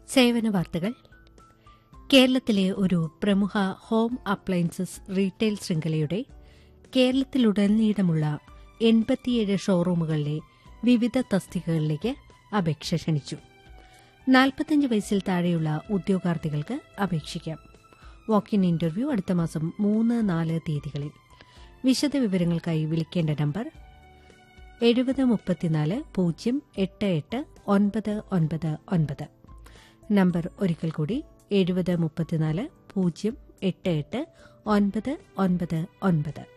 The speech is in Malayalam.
സേവന വാർത്തകൾ കേരളത്തിലെ ഒരു പ്രമുഖ ഹോം അപ്ലയൻസസ് റീറ്റെയിൽ ശൃംഖലയുടെ കേരളത്തിലുടനീളമുള്ള എൺപത്തിയേഴ് ഷോറൂമുകളിലെ വിവിധ തസ്തികകളിലേക്ക് അപേക്ഷ ക്ഷണിച്ചു നാൽപ്പത്തഞ്ച് വയസ്സിൽ താഴെയുള്ള ഉദ്യോഗാർത്ഥികൾക്ക് അപേക്ഷിക്കാം വാക്കിൻ ഇന്റർവ്യൂ അടുത്ത മാസം മൂന്ന് നാല് തീയതികളിൽ വിശദവിവരങ്ങൾക്കായി വിളിക്കേണ്ട നമ്പർ എഴുപത് മുപ്പത്തിനാല് പൂജ്യം എട്ട് എട്ട് ഒൻപത് ഒൻപത് ഒൻപത് നമ്പർ ഒരിക്കൽ കൂടി എഴുപത് മുപ്പത്തിനാല് പൂജ്യം എട്ട് എട്ട് ഒൻപത് ഒൻപത് ഒൻപത്